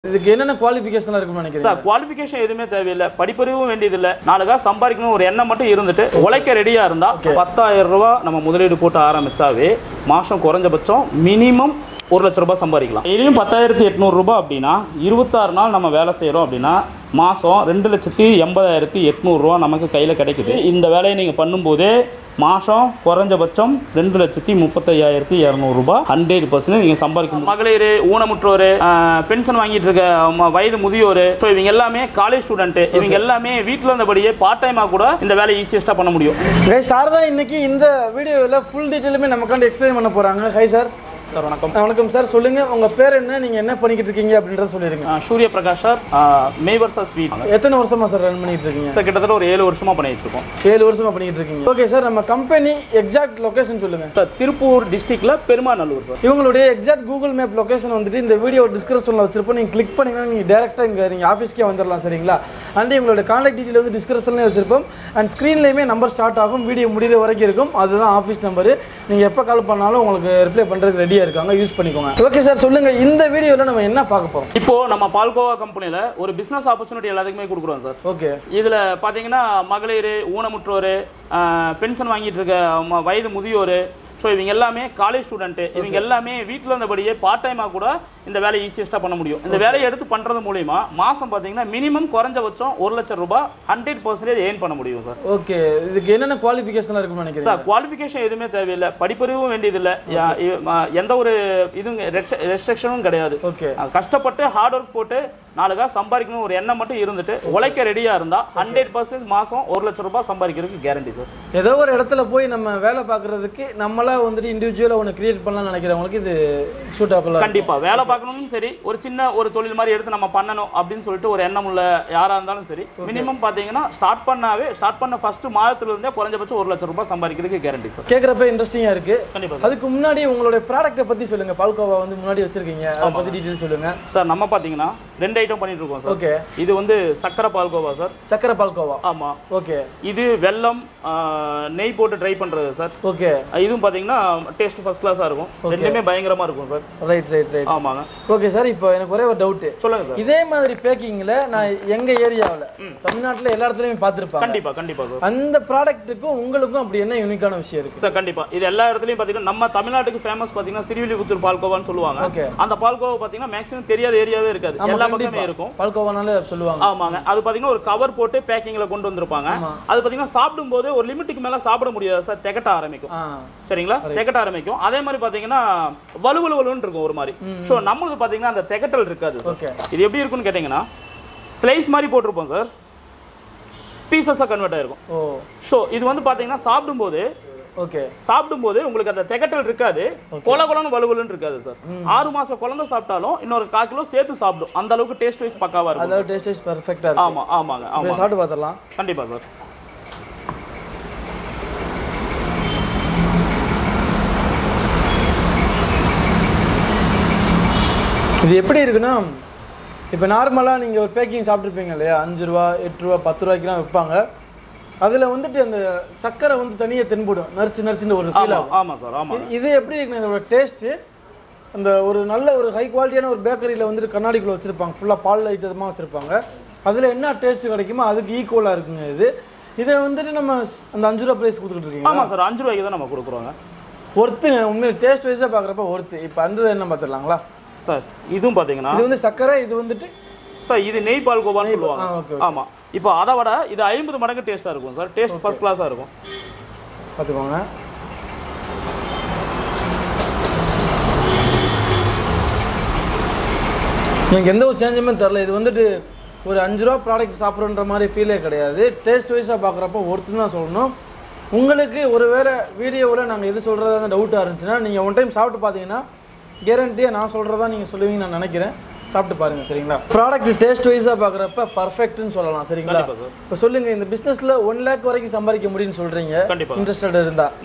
இதுக்கு என்னென்ன குவாலிஃபிகேஷன்லாம் இருக்குன்னு நினைக்கிறீங்க சார் குவாலிஃபிகேஷன் எதுவுமே தேவையில்லை படிப்பறிவும் வேண்டியதில்லை நாலுக்கா சம்பாதிக்கணும் ஒரு எண்ணம் மட்டும் இருந்துட்டு உழைக்க ரெடியாக இருந்தால் பத்தாயிரம் ரூபா நம்ம முதலீடு போட்டு ஆரம்பிச்சாவே மாதம் குறைஞ்சபட்சம் மினிமம் ஒரு லட்ச ரூபாய் சம்பாதிக்கலாம் டெய்லியும் பத்தாயிரத்தி எட்நூறுரூபா அப்படின்னா இருபத்தாறு நாள் நம்ம வேலை செய்கிறோம் அப்படின்னா மாதம் ரெண்டு லட்சத்தி எண்பதாயிரத்தி எட்நூறுரூவா நமக்கு கையில் கிடைக்குது இந்த வேலையை நீங்கள் பண்ணும்போதே மாதம் குறைஞ்சபட்சம் ரெண்டு லட்சத்தி முப்பத்தையாயிரத்தி இரநூறுபா ஹண்ட்ரட் பர்சன்ட் நீங்கள் சம்பாதிக்கணும் மகளிர் ஊனமுற்றோர் பென்ஷன் வாங்கிட்டு இருக்க ம- வயது முதியோர் ஸோ இவங்க எல்லாமே காலேஜ் ஸ்டூடெண்ட் இவங்க எல்லாமே வீட்டில் இருந்தபடியே பார்ட் டைமாக கூட இந்த வேலையை ஈஸியஸ்ட்டாக பண்ண முடியும் ஹை சார் தான் இன்னைக்கு இந்த வீடியோவில் ஃபுல் டீட்டெயிலுமே நமக்காண்டி எக்ஸ்பிளைன் பண்ண போகிறாங்க ஹை சார் சார் வணக்கம் வணக்கம் சார் சொல்லுங்கள் உங்கள் பேர் என்ன நீங்கள் என்ன பண்ணிக்கிட்டு இருக்கீங்க அப்படின்றத சொல்லிடுங்க ஆ, சூரிய பிரகாஷ் சார் மேவர்சா ஸ்வீட் எத்தனை வருஷமா சார் ரன் பண்ணிட்டு இருக்கீங்க சார் கிட்டத்தட்ட ஒரு ஏழு வருஷமாக பண்ணிட்டு இருக்கோம் ஏழு வருஷமா பண்ணிட்டு இருக்கீங்க ஓகே சார் நம்ம கம்பெனி எக்ஸாக்ட் லொகேஷன் சொல்லுங்க சார் திருப்பூர் டிஸ்ட்ரிக்ட்ல பெருமாநல்லூர் சார் இவங்களுடைய எக்ஸாக்ட் கூகுள் மேப் லொகேஷன் வந்துட்டு இந்த வீடியோ டிஸ்கிரிப்ஷனில் வச்சிருப்போம் நீங்கள் கிளிக் பண்ணீங்கன்னா நீங்கள் டேரெக்டாக இங்கே நீங்கள் ஆஃபீஸ்க்கே வந்துடலாம் சரிங்களா அண்ட் இவங்களோட கான்டாக்ட் டீட்டெயில் வந்து டிஸ்கிரிப்ஷன்லேயே வச்சிருப்போம் அண்ட் ஸ்க்ரீன்லேயுமே நம்பர் ஸ்டார்ட் ஆகும் வீடியோ முடிகிற வரைக்கும் இருக்கும் அதுதான் ஆஃபீஸ் நம்பர் நீங்கள் எப்போ கால் பண்ணாலும் உங்களுக்கு ரிப்ளை பண்ணுறதுக்கு ரெடியாக இருக்காங்க யூஸ் பண்ணிக்கோங்க ஓகே சார் சொல்லுங்கள் இந்த வீடியோவில் நம்ம என்ன பார்க்க போகிறோம் இப்போ நம்ம பால்கோவா கம்பெனில ஒரு பிசினஸ் ஆப்பர்ச்சுனிட்டி எல்லாத்துக்குமே கொடுக்குறோம் சார் ஓகே இதுல பாத்தீங்கன்னா மகளிர் ஊனமுற்றோர் பென்ஷன் வாங்கிட்டு இருக்க ம- வயது முதியோர் ஸோ இவங்க எல்லாமே காலேஜ் ஸ்டூடெண்ட் இவங்க எல்லாமே வீட்டில் இருந்தபடியே பார்ட் டைமாக கூட இந்த வேலையை ஈஸியஸ்ட்டாக பண்ண முடியும் இந்த வேலையை எடுத்து பண்ணுறது மூலிமா மாதம் பார்த்தீங்கன்னா மினிமம் குறைஞ்சபட்சம் ஒரு லட்சம் ரூபாய் ஹண்ட்ரட் பர்சன்டேஜ் ஏர்ன் பண்ண முடியும் சார் ஓகே இதுக்கு என்னென்ன குவாலிஃபிகேஷன்லாம் இருக்குன்னு நினைக்கிறீங்க சார் குவாலிஃபிகேஷன் எதுவுமே தேவையில்லை படிப்பறிவும் வேண்டியதில்லை யா- இ- ம- எந்த ஒரு இதுவும் ரெஸ்ட்ரிக்ஷனும் கிடையாது ஓகே அது கஷ்டப்பட்டு ஹார்ட் ஒர்க் போட்டு நாலுக்கா சம்பாதிக்கணும் ஒரு எண்ணம் மட்டும் இருந்துட்டு உழைக்க ரெடியாக இருந்தால் ஹண்ட்ரட் பர்சன்ட் மாதம் ஒரு லட்சம் ரூபாய் சம்பாதிக்கிறதுக்கு கேரண்டி சார் ஏதோ ஒரு இடத்துல போய் நம்ம வேலை பார்க்குறதுக்கு நம்மளா வந்துட்டு இண்டிவிஜுவலாக ஒன்று கிரியேட் பண்ணலாம்னு நினைக்கிறவங்களுக்கு இது சூட் ஆகலாம் கண்டிப்பா வேலை பார்க்கணும்னு சரி ஒரு சின்ன ஒரு தொழில் மாதிரி எடுத்து நம்ம பண்ணணும் அப்படின்னு சொல்லிட்டு ஒரு எண்ணம் உள்ள யாரா இருந்தாலும் சரி மினிமம் பாத்தீங்கன்னா ஸ்டார்ட் பண்ணாவே ஸ்டார்ட் பண்ண ஃபர்ஸ்ட் மாதத்துல இருந்தே குறைஞ்சபட்சம் ஒரு லட்சம் ரூபாய் சம்பாதிக்கிறதுக்கு கேரண்டி சார் கேட்குறப்ப இன்ட்ரெஸ்டிங்காக இருக்கு கண்டிப்பா சார். அதுக்கு முன்னாடி உங்களுடைய ப்ராடக்ட்டை பற்றி சொல்லுங்க பால்கோவா வந்து முன்னாடி வச்சிருக்கீங்க அதை பற்றி டீட்டெயில் சொல்லுங்க சார் நம்ம பாத்தீங்கன்னா ரெண்டு ஐட்டம் பண்ணிட்டு இருக்கோம் சார் ஓகே இது வந்து சக்கரை பால்கோவா சார் சக்கரை பால்கோவா ஆமா ஓகே இது வெல்லம் ஆ, நெய் போட்டு ட்ரை பண்றது சார் ஓகே இதுவும் பாத்தீங்கன்னா டேஸ்ட் ஃபர்ஸ்ட் கிளாஸா இருக்கும் ரெண்டுமே பயங்கரமா இருக்கும் சார் ரைட் ரைட் ரைட் ஆமாங்க ஓகே சார் இப்போ எனக்கு ஒரே ஒரு டவுட்டு சொல்லுங்க சார் இதே மாதிரி பேக்கிங்கில் நான் எங்க ஏரியாவில் தமிழ்நாட்டில் எல்லா இடத்துலையுமே பார்த்துருப்பாங்க கண்டிப்பா கண்டிப்பா சார் அந்த ப்ராடக்ட்டுக்கும் உங்களுக்கும் அப்படி என்ன யூனிக்கான விஷயம் இருக்கு சார் கண்டிப்பா இது எல்லா இடத்துலயும் பாத்தீங்கன்னா நம்ம தமிழ்நாட்டுக்கு ஃபேமஸ் பாத்தீங்கன்னா சிறுவில்லிபுத்தூர் பால்கோவான்னு சொல்லுவாங்க ஓகே அந்த பால்கோவா பாத்தீங்கன்னா மேக்ஸிமம் தெரியாத ஏரியாவே இருக்காது ஆமா, எல்லா கண்டிப்பா. பக்கமே இருக்கும் பால்கோவானாலே சொல்லுவாங்க ஆமாங்க அது பாத்தீங்கன்னா ஒரு கவர் போட்டு பேக்கிங்ல கொண்டு வந்திருப்பாங்க ஆமா. அது பாத்தீங்கன்னா சாப்பிடும்போது ஒரு லிமிட்டுக்கு மேல சாப்பிட முடியாது சார் திகட்ட ஆரம்பிக்கும் ஆ சரிங்களா திகட்ட ஆரம்பிக்கும் அதே மாதிரி பாத்தீங்கன்னா வலுவலு வலுன்னு இருக்கும் ஒரு மாதிரி ஸோ நம்மளுக்கு பாத்தீங்கன்னா அந்த திகட்டல் இருக்காது சார் ஓகே இது எப்படி இருக்கும்னு கேட்டிங்கன்னா ஸ்லைஸ் மாதிரி போட்டிருப்போம் சார் பீசஸாக கன்வெர்ட் ஆயிருக்கும் ஓ ஸோ இது வந்து பாத்தீங்கன்னா சாப்பிடும்போது ஓகே சாப்பிடும்போது உங்களுக்கு அந்த திகட்டல் இருக்காது கொல கொலன்னு வலுவலுன்னு இருக்காது சார் ஆறு மாசம் குழந்தை சாப்பிட்டாலும் இன்னொரு கால் கிலோ சேர்த்து சாப்பிடும் அந்த அளவுக்கு டேஸ்ட் வைஸ் பக்காவா இருக்கும் அதாவது டேஸ்ட் வைஸ் பர்ஃபெக்டாக இருக்கு ஆமா ஆமாங்க இப்போ ஆமா சாப்பிட்டு பார்த்துடலாம் கண்டிப்பா சார் இது எப்படி இருக்குன்னா இப்போ நார்மலாக நீங்கள் ஒரு பேக்கிங் சாப்பிட்ருப்பீங்க இல்லையா அஞ்சு ரூபா எட்டு ரூபா பத்து ரூபாய்க்குலாம் விற்பாங்க அதில் வந்துட்டு அந்த சக்கரை வந்து தனியாக தென்படும் நரிச்சு நரிச்சுன்னு ஒரு ஃபீல் ஆமா ஆகும் ஆமா சார் ஆமா இது- இது எப்படி இருக்குன்னா இதோட டேஸ்ட்டு அந்த ஒரு நல்ல ஒரு ஹை குவாலிட்டியான ஒரு பேக்கரியில் வந்துட்டு கண்ணாடிக்குள்ள வச்சுருப்பாங்க ஃபுல்லாக பால் ஐட்டமாக வச்சுருப்பாங்க அதில் என்ன டேஸ்ட் கிடைக்குமோ அதுக்கு ஈக்குவலாக இருக்குங்க இது இதை வந்துட்டு நம்ம ஸ்- அந்த அஞ்சு ரூபா ப்ரைஸ் கொடுத்துக்கிட்டு இருக்கீங்க ஆமா சார் அஞ்சு ரூபாய்க்கு தான் நம்ம கொடுக்குறோங்க ஒர்த்துங்க உண்மையை டேஸ்ட் வைஸாக பார்க்குறப்ப ஒர்த்து இப்போ அந்த என்ன பார்த்துடலாங்களா சார் இதுவும் பாத்தீங்கன்னா இது வந்து சக்கரை இது வந்துட்டு சார் இது நெய் பால்கோவான்னு ஆ, சொல்லுவாங்க ஓகே ஆமா இப்போ அதை விட இது ஐம்பது மடங்கு டேஸ்டா இருக்கும் சார் டேஸ்ட் ஃபர்ஸ்ட் கிளாஸா இருக்கும் பார்த்துக்கோங்க எனக்கு எந்த ஒரு சேஞ்சுமே தெரில இது வந்துட்டு ஒரு அஞ்சு ரூபா ப்ராடக்ட் சாப்பிட்றன்ற மாதிரி ஃபீலே கிடையாது டேஸ்ட் வைஸாக பார்க்குறப்போ ஒருத்தர் தான் சொல்லணும் உங்களுக்கு ஒருவேளை வீடியோவில் நாங்கள் எது சொல்கிறதா டவுட்டாக இருந்துச்சுன்னா நீங்கள் ஒன் டைம் சாப்பிட்டு பார்த்தீங்கன்னா கேரண்டியாக நான் சொல்கிறதா நீங்கள் சொல்லுவீங்கன்னு நான் நினைக்கிறேன் சாப்பிட்டு பாருங்கள் சரிங்களா ப்ராடக்ட் டேஸ்ட் வைஸாக பார்க்குறப்ப பர்ஃபெக்ட்னு சொல்லலாம் சரிங்களா கண்டிப்பா சார் இப்போ சொல்லுங்கள் இந்த பிஸ்னஸில் ஒன் லேக் வரைக்கும் சம்பாதிக்க முடியும்னு சொல்கிறீங்க கண்டிப்பா. இன்ட்ரெஸ்டட் இருந்தா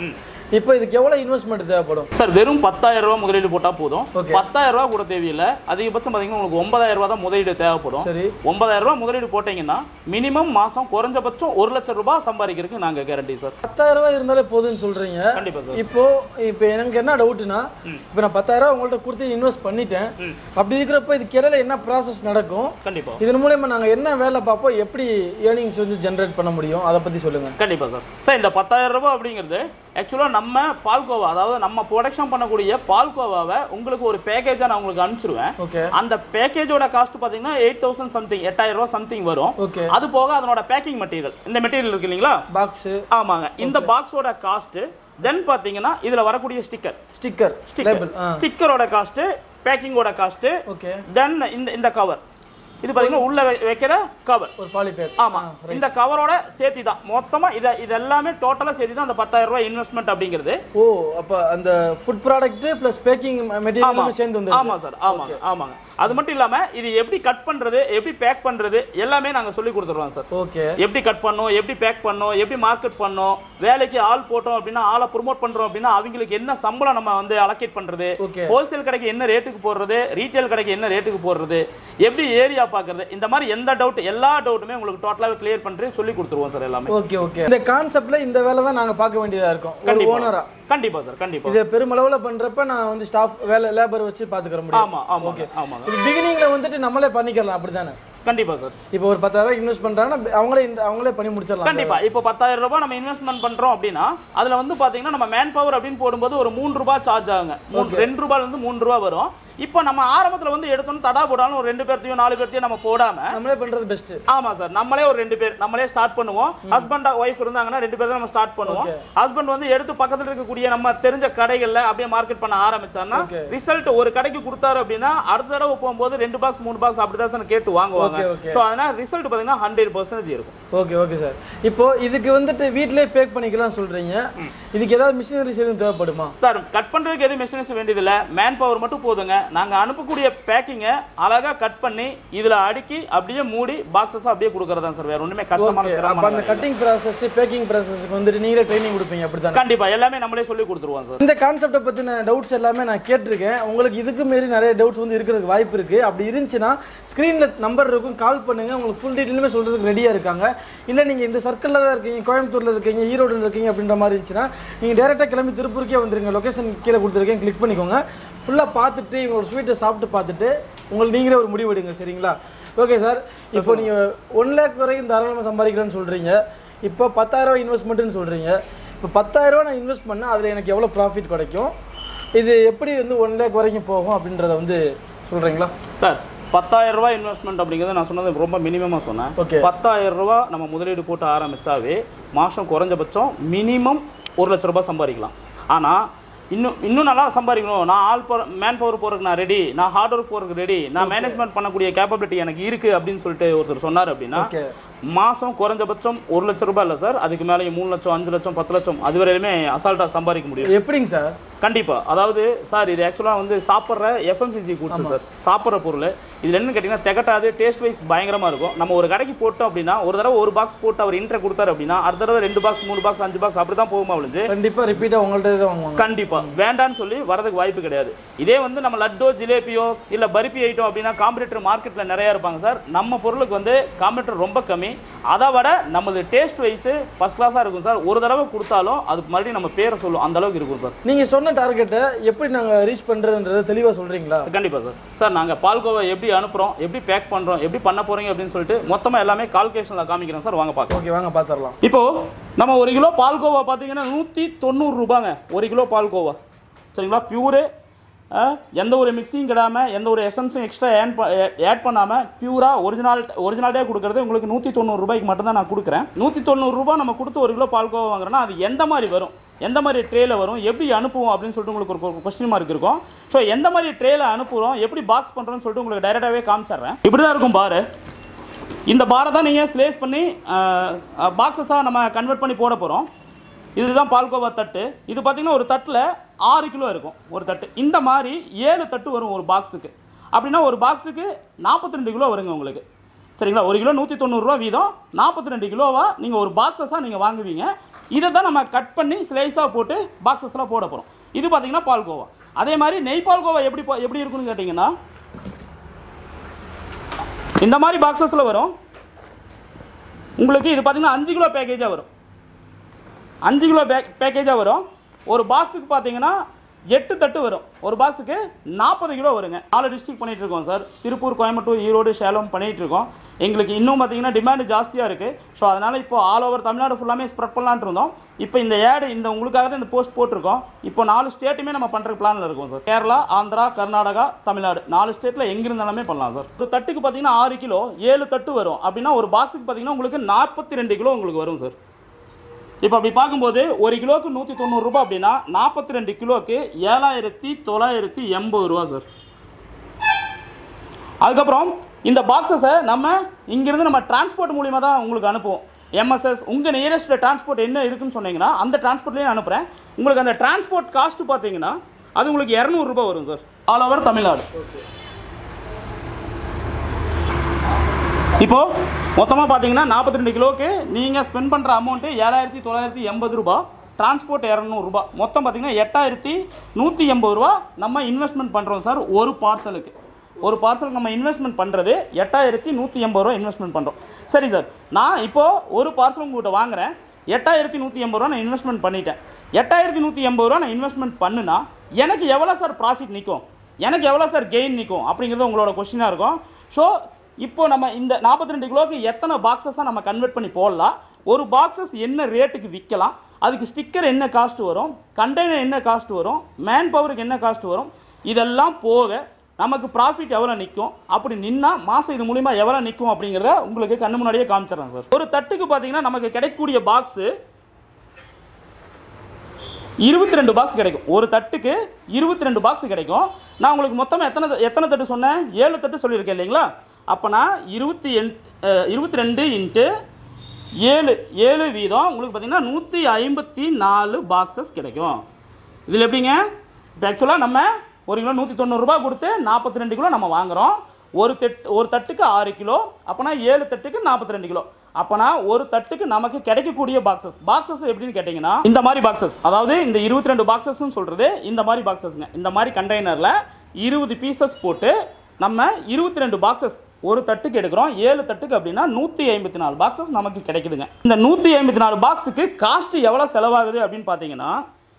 இப்போ இதுக்கு எவ்வளோ இன்வெஸ்ட்மெண்ட் தேவைப்படும் சார் வெறும் பத்தாயிரம் ரூபாய் முதலீடு போட்டா போதும் Okay. பத்தாயிரம் ரூபாய் கூட தேவையில்லை அதிகபட்சம் பார்த்தீங்கன்னா உங்களுக்கு ஒன்பதாயிரம் ரூபாய் தான் முதலீடு தேவைப்படும் சரி ஒன்பதாயிரம் ரூபாய் முதலீடு போட்டீங்கன்னா மினிமம் மாசம் குறைஞ்சபட்சம் ஒரு லட்சம் ரூபாய் சம்பாதிக்கிறதுக்கு நாங்க கேரண்டி சார் பத்தாயிரம் ரூபாய் இருந்தாலே போதும்னு சொல்றீங்க கண்டிப்பா சார் இப்போ இப்போ எனக்கு என்ன டவுட்னா இப்போ நான் பத்தாயிரம் ரூபாய் உங்கள்ட்ட கொடுத்து இன்வெஸ்ட் பண்ணிட்டேன் அப்படி இருக்கிறப்ப இதுக்கு இடையில என்ன ப்ராசஸ் நடக்கும் கண்டிப்பா இதன் மூலயமா நாங்க என்ன வேலை பார்ப்போம் எப்படி ஏர்னிங்ஸ் வந்து ஜென்ரேட் பண்ண முடியும் அதை பத்தி சொல்லுங்க கண்டிப்பா சார் சார் இந்த பத்தாயிரம் ரூபாய் அப்படிங்கிறது ஆக்சுவலாக நம்ம பால்கோவா அதாவது நம்ம ப்ரொடக்ஷன் பண்ணக்கூடிய பால்கோவாவை உங்களுக்கு ஒரு பேக்கேஜாக நான் உங்களுக்கு அனுப்பிச்சிருவேன் ஓகே அந்த பேக்கேஜோட காஸ்ட் பார்த்தீங்கன்னா எயிட் தௌசண்ட் சம்திங் எட்டாயிரம் ரூபாய் சம்திங் வரும் ஓகே அது போக அதனோட பேக்கிங் மெட்டீரியல் இந்த மெட்டீரியல் இருக்கு இல்லைங்களா பாக்ஸ் ஆமாங்க இந்த பாக்ஸோட காஸ்ட் தென் பார்த்தீங்கன்னா இதுல வரக்கூடிய ஸ்டிக்கர் ஸ்டிக்கர் ஸ்டிக்கர் லேபிள் ஆ ஸ்டிக்கரோட காஸ்ட் பேக்கிங்கோட காஸ்ட் ஓகே தென் இந்த இந்த கவர் இது பார்த்தீங்கன்னா உள்ள வை- வைக்கிற கவர் ஒரு பாலிபேக் ஆமா இந்த கவரோட சேர்த்தி தான் மொத்தமா இத இது எல்லாமே டோட்டலா சேர்த்தி தான் அந்த பத்தாயிரம் ரூபாய் இன்வெஸ்ட்மெண்ட் அப்படிங்கிறது ஓ அப்ப அந்த food product plus packing material சேர்ந்து வந்து ஆமா சார் ஆமாங்க ஆமாங்க அது மட்டும் இல்லாம இது எப்படி கட் பண்றது எப்படி பேக் பண்றது எல்லாமே நாங்க சொல்லி கொடுத்துருவோம் சார் ஓகே எப்படி கட் பண்ணோம் எப்படி பேக் பண்ணோம் எப்படி மார்க்கெட் பண்ணோம் வேலைக்கு ஆள் போட்டோம் அப்படின்னா ஆளை ப்ரோமோட் பண்றோம் அப்படின்னா அவங்களுக்கு என்ன சம்பளம் நம்ம வந்து அலோகேட் பண்றது ஓகே ஹோல்சேல் கடைக்கு என்ன ரேட்டுக்கு போடுறது ரீட்டைல் கடைக்கு என்ன ரேட்டுக்கு போடுறது எப்படி ஏரியா பார்க்கறது இந்த மாதிரி எந்த டவுட் எல்லா டவுட்டுமே உங்களுக்கு டோட்டலாவே கிளியர் பண்ணி சொல்லி கொடுத்துருவோம் சார் எல்லாமே ஓகே ஓகே இந்த கான்செப்ட்ல இந்த வேலை தான் நாங்க பார்க்க வேண்டியதா இருக்கும் ஒரு கண்டிப்பா. ஓனரா கண்டிப்பா சார் கண்டிப்பா இதை பெருமளவுல பண்றப்ப நான் வந்து ஸ்டாஃப் வேலை லேபர் வச்சு பாத்துக்கிற முடியும் ஆமா ஆமா ஆமாங்க இது பிகினிங்ல வந்துட்டு நம்மளே பண்ணிக்கலாம் அப்படிதானே கண்டிப்பா சார் இப்போ ஒரு பத்தாயிரம் ரூபாய் இன்வெஸ்ட் பண்றாங்கன்னா அவங்களே அவங்களே பண்ணி முடிச்சிடலாம் கண்டிப்பா இப்போ பத்தாயிரம் ரூபாய் நம்ம இன்வெஸ்ட்மெண்ட் பண்றோம் அப்படின்னா அதுல வந்து பாத்தீங்கன்னா நம்ம மேன் பவர் அப்படின்னு போடும்போது ஒரு மூணு ரூபாய் சார்ஜ் ஆகுங்க மூணு- ரெண்டு ரூபாயில இருந்து மூணு ரூபாய் வரும் இப்போ நம்ம ஆரம்பத்துல வந்து எடுத்தோம்னு தடா போடாலும் ஒரு ரெண்டு பேர்த்தையும் நாலு பேர்த்தையும் நம்ம போடாம நம்மளே பண்றது பெஸ்ட் ஆமா சார் நம்மளே ஒரு ரெண்டு பேர் நம்மளே ஸ்டார்ட் பண்ணுவோம் ஹஸ்பண்ட் ஒய்ஃப் இருந்தாங்கன்னா ரெண்டு பேரும் நம்ம ஸ்டார்ட் பண்ணுவோம் ஹஸ்பண்ட் வந்து எடுத்து பக்கத்துல இருக்கக்கூடிய நம்ம தெரிஞ்ச கடைகள்ல அப்படியே மார்க்கெட் பண்ண ஆரம்பிச்சாருன்னா Okay. ரிசல்ட் ஒரு கடைக்கு கொடுத்தாரு அப்படின்னா அடுத்த தடவை போகும்போது ரெண்டு பாக்ஸ் மூணு பாக்ஸ் அப்படிதான் சார் கேட்டு வாங்குவாங்க Okay, okay. ஸோ அதனால ரிசல்ட் பாத்தீங்கன்னா ஹண்ட்ரட் பர்சன்டேஜ் இருக்கும் ஓகே ஓகே சார் இப்போ இதுக்கு வந்துட்டு வீட்டிலே பேக் பண்ணிக்கலாம் சொல்றீங்க இதுக்கு ஏதாவது மிஷினரிஸ் எதுவும் தேவைப்படுமா சார் கட் பண்றதுக்கு எதுவும் மிஷினஸ் வேண்டியதில்ல மேன் பவர் மட்டும் போதுங்க நாங்க அனுப்பக்கூடிய பேக்கிங்கை அழகா கட் பண்ணி இதுல அடுக்கி அப்படியே மூடி பாக்ஸஸ் அப்படியே கொடுக்கறதா சார் வேற ஒண்ணுமே கஷ்டமான ஓகே அப்ப சிரமமான அந்த கட்டிங் ப்ராசஸ் பேக்கிங் ப்ராசஸ்க்கு வந்துட்டு நீங்களே ட்ரைனிங் கொடுப்பீங்க அப்படித்தானே கண்டிப்பா எல்லாமே நம்மளே சொல்லி கொடுத்துருவோம் சார் இந்த கான்செப்டை பற்றின டவுட்ஸ் எல்லாமே நான் கேட்டிருக்கேன் உங்களுக்கு இதுக்கு மீறி நிறைய டவுட்ஸ் வந்து இருக்கிறதுக்கு வாய்ப்பு இருக்குது அப்படி இருந்துச்சுன்னா ஸ்க்ரீனில் நம்பர் இருக்கும் கால் பண்ணுங்கள் உங்களுக்கு ஃபுல் டீட்டெயிலுமே சொல்கிறதுக்கு ரெடியாக இருக்காங்க இல்லை நீங்கள் இந்த சர்க்கிளில் தான் இருக்கீங்க கோயம்புத்தூரில் இருக்கீங்க ஈரோடில் இருக்கீங்க அப்படின்ற மாதிரி இருந்துச்சுன்னா நீங்கள் டேரெக்டாக கிளம்பி திருப்பூருக்கே வந்துருங்க லொக்கேஷன் கீழே கொடுத்துருக்கேன் கிளிக் பண்ணிக்கோங்க ஃபுல்லாக பார்த்துட்டு இவங்களோட ஸ்வீட்டை சாப்பிட்டு பார்த்துட்டு உங்களுக்கு நீங்களே ஒரு முடிவு எடுங்க சரிங்களா ஓகே சார் இப்போ நீங்கள் ஒன் லேக் வரைக்கும் தாராளமாக சம்பாதிக்கிறேன்னு சொல்கிறீங்க இப்போ பத்தாயிரம் இன்வெஸ்ட்மெண்ட்டுன்னு சொல்கிறீங்க இப்போ பத்தாயிரரூவா நான் இன்வெஸ்ட் பண்ணால் அதில் எனக்கு எவ்வளோ ப்ராஃபிட் கிடைக்கும் இது எப்படி வந்து ஒன் லேக் வரைக்கும் போகும் அப்படின்றத வந்து சொல்கிறீங்களா சார் பத்தாயிரம் ரூபாய் இன்வெஸ்ட்மெண்ட் அப்படிங்கிறது நான் சொன்னது ரொம்ப மினிமமாக சொன்னேன் ஓகே பத்தாயிரம் ரூபாய் நம்ம முதலீடு போட்டு ஆரம்பிச்சாவே மாதம் குறைஞ்சபட்சம் மினிமம் ஒரு லட்ச ரூபாய் சம்பாதிக்கலாம் ஆனால் இன்னும் இன்னும் நல்லா சம்பாதிக்கணும் நான் ஆல் பவர் மேன் பவர் போகிறதுக்கு நான் ரெடி நான் ஹார்ட் ஒர்க் போகிறதுக்கு ரெடி நான் மேனேஜ்மெண்ட் பண்ணக்கூடிய கேப்பபிலிட்டி எனக்கு இருக்குது அப்படின்னு சொல்லிட்டு ஒருத்தர் சொன்னார் அப்படின்னா ஓகே மாதம் குறைஞ்சபட்சம் ஒரு லட்ச ரூபாய் இல்லை சார் அதுக்கு மேலே மூணு லட்சம் அஞ்சு லட்சம் பத்து லட்சம் அது வரையிலுமே அசால்ட்டாக சம்பாதிக்க முடியும் எப்படிங்க சார் கண்டிப்பா அதாவது சார் இது ஆக்சுவலாக வந்து சாப்பிட்ற எஃப்எம்சிசி கூட்ஸ் சார் சாப்பிட்ற பொருள் இதுல என்ன கேட்டிங்கன்னா திகட்டாது டேஸ்ட் வைஸ் பயங்கரமா இருக்கும் நம்ம ஒரு கடைக்கு போட்டோம் அப்படின்னா ஒரு தடவை ஒரு பாக்ஸ் போட்டு அவர் இன்ட்ரை கொடுத்தாரு அப்படின்னா அடுத்த தடவை ரெண்டு பாக்ஸ் மூணு பாக்ஸ் அஞ்சு பாக்ஸ் அப்படி தான் போகுமா விழுந்து கண்டிப்பாக ரிப்பீட்டாக உங்கள்கிட்ட தான் வாங்குவாங்க கண்டிப்பா வேண்டான்னு சொல்லி வரதுக்கு வாய்ப்பு கிடையாது இதே வந்து நம்ம லட்டோ ஜிலேபியோ இல்ல பருப்பி ஐட்டம் அப்படின்னா காம்படிட்டர் மார்க்கெட்ல நிறைய இருப்பாங்க சார் நம்ம பொருளுக்கு வந்து காம்படிட்டர் ரொம்ப கம்மி அதை விட நமது டேஸ்ட் வைஸ் ஃபர்ஸ்ட் கிளாஸா இருக்கும் சார் ஒரு தடவை கொடுத்தாலும் அதுக்கு மறுபடியும் நம்ம பேரை சொல்லும் அந்த அளவுக்கு இருக்கும் சார் நீங்கள் சொன்ன டார்கெட்டை எப்படி நாங்கள் ரீச் பண்ணுறதுன்றதை தெளிவாக சொல்கிறீங்களா கண்டிப்பா சார் சார் நாங்க பால்கோவா எப்படி அனுப்புறோம் எப்படி பேக் பண்றோம் எப்படி பண்ண போறீங்க அப்படின்னு சொல்லிட்டு மொத்தமா எல்லாமே கால்குலேஷன்ல காமிக்கிறோம் சார் வாங்க பார்க்கலாம் ஓகே வாங்க பார்த்துடலாம் இப்போ நம்ம ஒரு கிலோ பால்கோவா பார்த்தீங்கன்னா நூற்றி தொண்ணூறு ரூபாங்க ஒரு கிலோ பால்கோவா சரிங்களா பியூரு எந்த ஒரு மிக்சியும் கிடாமல் எந்த ஒரு எசன்ஸும் எக்ஸ்ட்ரா ஆட் ஆட் பண்ணாமல் பியூராக ஒரிஜினல் ஒரிஜினாலிட்டியாக கொடுக்குறது உங்களுக்கு நூற்றி தொண்ணூறு ரூபாய்க்கு மட்டும்தான் நான் கொடுக்குறேன் நூற்றி தொண்ணூறு ரூபாய் நம்ம கொடுத்து ஒரு கிலோ பால்கோவா வாங்குறோன்னா அது எந்த மாதிரி வரும் எந்த மாதிரி ட்ரேல வரும் எப்படி அனுப்புவோம் அப்படின்னு சொல்லிட்டு உங்களுக்கு ஒரு கொஸ்டின் மார்க் இருக்கும் ஸோ எந்த மாதிரி ட்ரேல அனுப்புகிறோம் எப்படி பாக்ஸ் பண்ணுறோம்னு சொல்லிட்டு உங்களுக்கு டைரெக்டாகவே காமிச்சிடுறேன் இப்படி தான் இருக்கும் பாரு இந்த பாரை தான் நீங்கள் ஸ்லேஸ் பண்ணி பாக்ஸஸாக நம்ம கன்வெர்ட் பண்ணி போட போகிறோம் இதுதான் பால்கோவா தட்டு இது பார்த்தீங்கன்னா ஒரு தட்டில் ஆறு கிலோ இருக்கும் ஒரு தட்டு இந்த மாதிரி ஏழு தட்டு வரும் ஒரு பாக்ஸுக்கு அப்படின்னா ஒரு பாக்ஸுக்கு நாற்பத்தி ரெண்டு கிலோ வருங்க உங்களுக்கு சரிங்களா ஒரு கிலோ நூற்றி தொண்ணூறுரூவா வீதம் நாற்பத்தி ரெண்டு கிலோவா நீங்கள் ஒரு பாக்ஸஸாக நீங்கள் வாங்குவீங்க இதை தான் நம்ம கட் பண்ணி ஸ்லைஸாக போட்டு பாக்ஸஸ்லாம் போட போகிறோம் இது பார்த்தீங்கன்னா பால்கோவா அதே மாதிரி நெய் பால்கோவா எப்படி பா- எப்படி இருக்குன்னு கேட்டிங்கன்னா இந்த மாதிரி பாக்ஸஸில் வரும் உங்களுக்கு இது பார்த்தீங்கன்னா அஞ்சு கிலோ பேக்கேஜாக வரும் அஞ்சு கிலோ பேக் பேக்கேஜாக வரும் ஒரு பாக்ஸுக்கு பார்த்தீங்கன்னா எட்டு தட்டு வரும் ஒரு பாக்ஸுக்கு நாற்பது கிலோ வருங்க நாலு டிஸ்ட்ரிக்ட் பண்ணிட்டு இருக்கோம் சார் திருப்பூர் கோயம்புத்தூர் ஈரோடு சேலம் பண்ணிட்டு இருக்கோம் எங்களுக்கு இன்னும் பார்த்தீங்கன்னா டிமாண்ட் ஜாஸ்தியாக இருக்குது ஸோ அதனால் இப்போ ஆல் ஓவர் தமிழ்நாடு ஃபுல்லாமே ஸ்ப்ரெட் பண்ணலான்ட்டு இருந்தோம் இப்போ இந்த ஏடு இந்த உங்களுக்காக தான் இந்த போஸ்ட் போட்டிருக்கோம் இப்போ நாலு ஸ்டேட்டுமே நம்ம பண்ணுற பிளானில் இருக்கோம் சார் கேரளா ஆந்திரா கர்நாடகா தமிழ்நாடு நாலு ஸ்டேட்டில் எங்க இருந்தாலுமே பண்ணலாம் சார் ஒரு தட்டுக்கு பார்த்தீங்கன்னா ஆறு கிலோ ஏழு தட்டு வரும் அப்படின்னா ஒரு பாக்ஸுக்கு பார்த்தீங்கன்னா உங்களுக்கு நாற்பத்தி ரெண்டு கிலோ உங்களுக்கு வரும் சார் இப்போ அப்படி பார்க்கும்போது ஒரு கிலோவுக்கு நூற்றி தொண்ணூறுரூபா அப்படின்னா நாற்பத்தி ரெண்டு கிலோவுக்கு ஏழாயிரத்தி தொள்ளாயிரத்தி எண்பது ரூபா சார் அதுக்கப்புறம் இந்த பாக்ஸஸை நம்ம இங்கேருந்து நம்ம டிரான்ஸ்போர்ட் மூலிமா தான் உங்களுக்கு அனுப்புவோம் எம்எஸ்எஸ் உங்கள் நியரஸ்ட் டிரான்ஸ்போர்ட் என்ன இருக்குன்னு சொன்னீங்கன்னா அந்த டிரான்ஸ்போர்ட்லேயே அனுப்புகிறேன் உங்களுக்கு அந்த டிரான்ஸ்போர்ட் காஸ்ட் பார்த்தீங்கன்னா அது உங்களுக்கு இரநூறுபா வரும் சார் ஆல் ஓவர் தமிழ்நாடு இப்போ மொத்தமாக பார்த்தீங்கன்னா நாற்பத்தி ரெண்டு கிலோவுக்கு நீங்கள் ஸ்பெண்ட் பண்ணுற அமௌண்ட்டு ஏழாயிரத்தி தொள்ளாயிரத்தி எண்பது ரூபா டிரான்ஸ்போர்ட் இரநூறுபா மொத்தம் பார்த்தீங்கன்னா எட்டாயிரத்தி நூற்றி எண்பது ரூபா நம்ம இன்வெஸ்ட்மெண்ட் பண்ணுறோம் சார் ஒரு பார்சலுக்கு ஒரு பார்சலுக்கு நம்ம இன்வெஸ்ட்மெண்ட் பண்ணுறது எட்டாயிரத்தி நூற்றி எண்பது ரூபா இன்வெஸ்ட்மெண்ட் பண்ணுறோம் சரி சார் நான் இப்போது ஒரு பார்சல் உங்கள்கிட்ட வாங்குறேன் எட்டாயிரத்தி நூற்றி எண்பது ரூபா நான் இன்வெஸ்ட்மெண்ட் பண்ணிட்டேன் எட்டாயிரத்தி நூற்றி எண்பது ரூபா நான் இன்வெஸ்ட்மெண்ட் பண்ணுனா எனக்கு எவ்வளோ சார் ப்ராஃபிட் நிற்கும் எனக்கு எவ்வளோ சார் கெயின் நிற்கும் அப்படிங்கிறது உங்களோட கொஸ்டினாக இருக்கும் ஸோ இப்போ நம்ம இந்த நாற்பத்தி ரெண்டு கிலோக்கு எத்தனை பாக்ஸஸாக நம்ம கன்வெர்ட் பண்ணி போடலாம் ஒரு பாக்ஸஸ் என்ன ரேட்டுக்கு விற்கலாம் அதுக்கு ஸ்டிக்கர் என்ன காஸ்ட் வரும் கண்டெய்னர் என்ன காஸ்ட் வரும் மேன் பவருக்கு என்ன காஸ்ட் வரும் இதெல்லாம் போக நமக்கு ப்ராஃபிட் எவ்வளோ நிற்கும் அப்படி நின்னா மாதம் இது மூலிமா எவ்வளோ நிற்கும் அப்படிங்கிறத உங்களுக்கு கண்ணு முன்னாடியே காமிச்சிடறேன் சார் ஒரு தட்டுக்கு பார்த்தீங்கன்னா நமக்கு கிடைக்கக்கூடிய பாக்ஸு இருபத்தி ரெண்டு பாக்ஸ் கிடைக்கும் ஒரு தட்டுக்கு இருபத்தி ரெண்டு பாக்ஸ் கிடைக்கும் நான் உங்களுக்கு மொத்தமாக எத்தனை எத்தனை தட்டு சொன்னேன் ஏழு தட்டு சொல்லியிருக்கேன் இல்லைங்களா அப்போ நான் இருபத்தி எண் இருபத்தி ரெண்டு இன்ட்டு ஏழு ஏழு வீதம் உங்களுக்கு பார்த்தீங்கன்னா நூற்றி ஐம்பத்தி நாலு பாக்ஸஸ் கிடைக்கும் இதில் எப்படிங்க இப்போ ஆக்சுவலாக நம்ம ஒரு கிலோ நூற்றி தொண்ணூறுரூபா கொடுத்து நாற்பத்தி ரெண்டு கிலோ நம்ம வாங்குறோம் ஒரு தட்டு ஒரு தட்டுக்கு ஆறு கிலோ அப்போனா ஏழு தட்டுக்கு நாற்பத்தி ரெண்டு கிலோ அப்போனா ஒரு தட்டுக்கு நமக்கு கிடைக்கக்கூடிய பாக்ஸஸ் பாக்ஸஸ் எப்படின்னு கேட்டிங்கன்னா இந்த மாதிரி பாக்ஸஸ் அதாவது இந்த இருபத்தி ரெண்டு பாக்ஸஸ்ன்னு சொல்கிறது இந்த மாதிரி பாக்ஸஸ்ங்க இந்த மாதிரி கண்டெய்னரில் இருபது பீசஸ் போட்டு நம்ம இருபத்தி ரெண்டு பாக்ஸஸ் ஒரு தட்டுக்கு எடுக்கிறோம் ஏழு தட்டுக்கு அப்படின்னா நூற்றி ஐம்பத்தி நாலு பாக்ஸஸ் நமக்கு கிடைக்குதுங்க இந்த நூற்றி ஐம்பத்தி நாலு பாக்ஸுக்கு காஸ்ட் எவ்வளோ செலவாகுது அப்படின்னு பார்த்தீங்கன்னா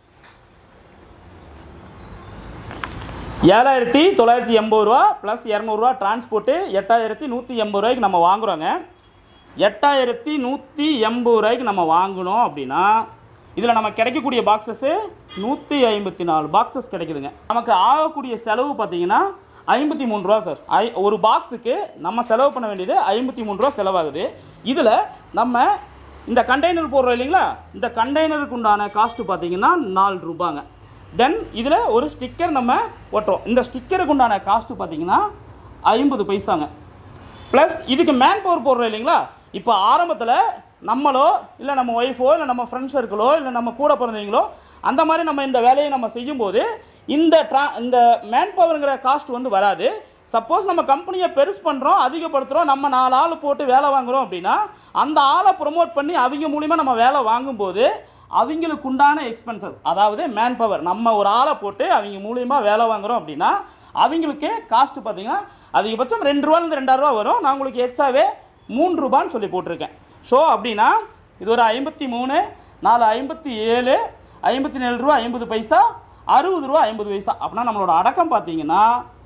ஏழாயிரத்தி தொள்ளாயிரத்தி எண்பது ரூபா ப்ளஸ் இரநூறுவா டிரான்ஸ்போர்ட்டு எட்டாயிரத்தி நூற்றி எண்பது ரூபாய்க்கு நம்ம வாங்குறோங்க எட்டாயிரத்தி நூற்றி எண்பது ரூபாய்க்கு நம்ம வாங்கினோம் அப்படின்னா இதில் நம்ம கிடைக்கக்கூடிய பாக்ஸஸ்ஸு நூற்றி ஐம்பத்தி நாலு பாக்ஸஸ் கிடைக்குதுங்க நமக்கு ஆகக்கூடிய செலவு பார்த்தீங்கன்னா ஐம்பத்தி மூணு ரூபா சார் ஐ ஒரு பாக்ஸுக்கு நம்ம செலவு பண்ண வேண்டியது ஐம்பத்தி மூணு ரூபா செலவாகுது இதில் நம்ம இந்த கண்டெய்னர் போடுறோம் இல்லைங்களா இந்த கண்டெய்னருக்கு உண்டான காஸ்ட்டு பார்த்தீங்கன்னா நாலு ரூபாங்க தென் இதில் ஒரு ஸ்டிக்கர் நம்ம ஒட்டுறோம் இந்த ஸ்டிக்கருக்கு உண்டான காஸ்ட்டு பார்த்தீங்கன்னா ஐம்பது பைசாங்க ப்ளஸ் இதுக்கு மேன் பவர் போடுறோம் இல்லைங்களா இப்போ ஆரம்பத்தில் நம்மளோ இல்லை நம்ம ஒய்ஃபோ இல்லை நம்ம ஃப்ரெண்ட்ஸ் சர்க்கிளோ இல்லை நம்ம கூட பிறந்தவங்களோ அந்த மாதிரி நம்ம இந்த வேலையை நம்ம செய்யும்போது இந்த ட்ரா இந்த மேன் பவருங்கிற காஸ்ட் வந்து வராது சப்போஸ் நம்ம கம்பெனியை பெருசு பண்ணுறோம் அதிகப்படுத்துகிறோம் நம்ம நாலு ஆள் போட்டு வேலை வாங்குறோம் அப்படின்னா அந்த ஆளை ப்ரொமோட் பண்ணி அவங்க மூலிமா நம்ம வேலை வாங்கும்போது அவங்களுக்கு உண்டான எக்ஸ்பென்சஸ் அதாவது மேன் பவர் நம்ம ஒரு ஆளை போட்டு அவங்க மூலியமாக வேலை வாங்குறோம் அப்படின்னா அவங்களுக்கு காஸ்ட் பார்த்தீங்கன்னா அதிகபட்சம் ரெண்டு ரூபாலேருந்து ரெண்டாயிரம் ரூபா வரும் நான் உங்களுக்கு எச்சாவே மூணு ரூபான்னு சொல்லி போட்டிருக்கேன் ஸோ அப்படின்னா இது ஒரு ஐம்பத்தி மூணு நாலு ஐம்பத்தி ஏழு ஐம்பத்தி ஏழு ரூபா ஐம்பது பைசா அறுபது ரூபா ஐம்பது பைசா அப்படின்னா நம்மளோட அடக்கம் பார்த்தீங்கன்னா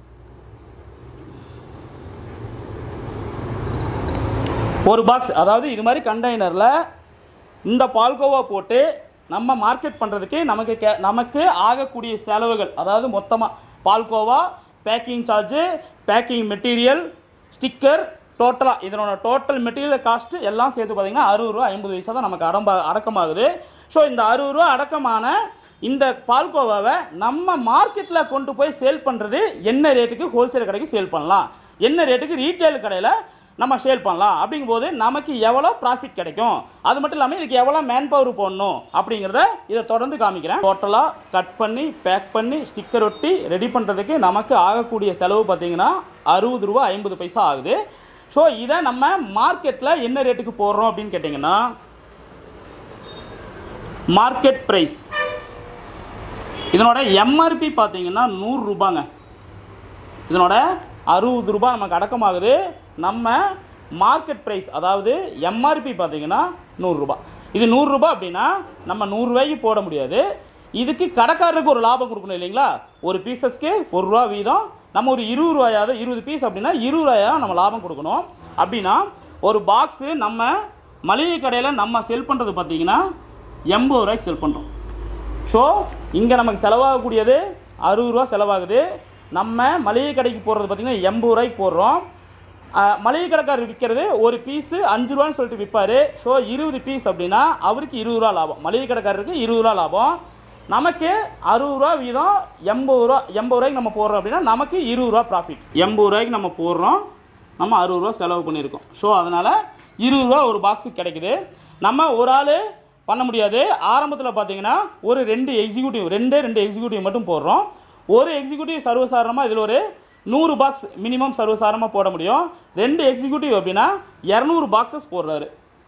ஒரு பாக்ஸ் அதாவது இது மாதிரி கண்டெய்னரில் இந்த பால்கோவா போட்டு நம்ம மார்க்கெட் பண்ணுறதுக்கு நமக்கு கே நமக்கு ஆகக்கூடிய செலவுகள் அதாவது மொத்தமாக palkova packing charge packing material sticker டோட்டலாக இதனோட டோட்டல் மெட்டீரியல் காஸ்ட்டு எல்லாம் சேர்த்து பார்த்தீங்கன்னா அறுபது ரூபா ஐம்பது பைசா தான் நமக்கு அடம்பா அடக்கமாகுது ஸோ இந்த அறுபது ரூபா அடக்கமான இந்த பால்கோவாவை நம்ம மார்க்கெட்டில் கொண்டு போய் சேல் பண்ணுறது என்ன ரேட்டுக்கு ஹோல்சேல் கடைக்கு சேல் பண்ணலாம் என்ன ரேட்டுக்கு ரீட்டைல் கடையில் நம்ம சேல் பண்ணலாம் அப்படிங்கும்போது நமக்கு எவ்வளோ ப்ராஃபிட் கிடைக்கும் அது மட்டும் இல்லாமல் இதுக்கு எவ்வளோ மேன் பவர் போடணும் அப்படிங்கிறத இதை தொடர்ந்து காமிக்கிறேன் டோட்டலாக கட் பண்ணி பேக் பண்ணி ஸ்டிக்கர் ஒட்டி ரெடி பண்ணுறதுக்கு நமக்கு ஆகக்கூடிய செலவு பார்த்தீங்கன்னா அறுபது ரூபா ஐம்பது பைசா ஆகுது ஸோ இதை நம்ம மார்க்கெட்டில் என்ன ரேட்டுக்கு போடுறோம் அப்படின்னு கேட்டிங்கன்னா மார்க்கெட் ப்ரைஸ் இதனோட எம்ஆர்பி பார்த்தீங்கன்னா நூறு ரூபாங்க இதனோட அறுபது ரூபாய் நமக்கு அடக்கமாகுது நம்ம மார்க்கெட் ப்ரைஸ் அதாவது எம்ஆர்பி பார்த்தீங்கன்னா நூறுரூபா இது நூறுரூபா அப்படின்னா நம்ம நூறுரூவாய்க்கு போட முடியாது இதுக்கு கடைக்காரருக்கு ஒரு லாபம் கொடுக்கணும் இல்லைங்களா ஒரு பீசஸ்க்கு ஒரு ரூபா வீதம் நம்ம ஒரு இருபது ரூபாயாவது இருபது பீஸ் அப்படின்னா இருபது ரூபாயா நம்ம லாபம் கொடுக்கணும் அப்படின்னா ஒரு பாக்ஸு நம்ம மளிகை கடையில் நம்ம செல் பண்ணுறது பார்த்தீங்கன்னா எண்பது ரூபாய்க்கு செல் பண்ணுறோம் ஸோ இங்கே நமக்கு செலவாகக்கூடியது அறுபது ரூபா செலவாகுது நம்ம மளிகை கடைக்கு போடுறது பார்த்திங்கன்னா எண்பது ரூபாய்க்கு போடுறோம் அஹ், மளிகை கடைக்காரர் விற்கிறது ஒரு பீஸு அஞ்சு ரூபான்னு சொல்லிட்டு விற்பாரு ஸோ இருபது பீஸ் அப்படின்னா அவருக்கு இருபது ரூபா லாபம் மளிகை கடைக்காரருக்கு இருபது ரூபா லாபம் நமக்கு அறுபது ரூபா வீதம் எண்பது ரூபா எண்பது ரூபாய்க்கு நம்ம போடுறோம் அப்படின்னா நமக்கு இருபது ரூபா ப்ராஃபிட் எண்பது ரூபாய்க்கு நம்ம போடுறோம் நம்ம அறுபது ரூபா செலவு பண்ணியிருக்கோம் ஸோ அதனால் இருபது ரூபா ஒரு பாக்ஸுக்கு கிடைக்குது நம்ம ஒரு ஆள் பண்ண முடியாது ஆரம்பத்தில் பார்த்தீங்கன்னா ஒரு ரெண்டு எக்ஸிக்யூட்டிவ் ரெண்டே ரெண்டு எக்ஸிக்யூட்டிவ் மட்டும் போடுறோம் ஒரு எக்ஸிக்யூட்டிவ் சர்வசாதாரணமாக இதில் ஒரு நூறு பாக்ஸ் மினிமம் சர்வசாதாரணமாக போட முடியும் ரெண்டு எக்ஸிக்யூட்டிவ் அப்படின்னா இரநூறு பாக்ஸஸ் போடுறாரு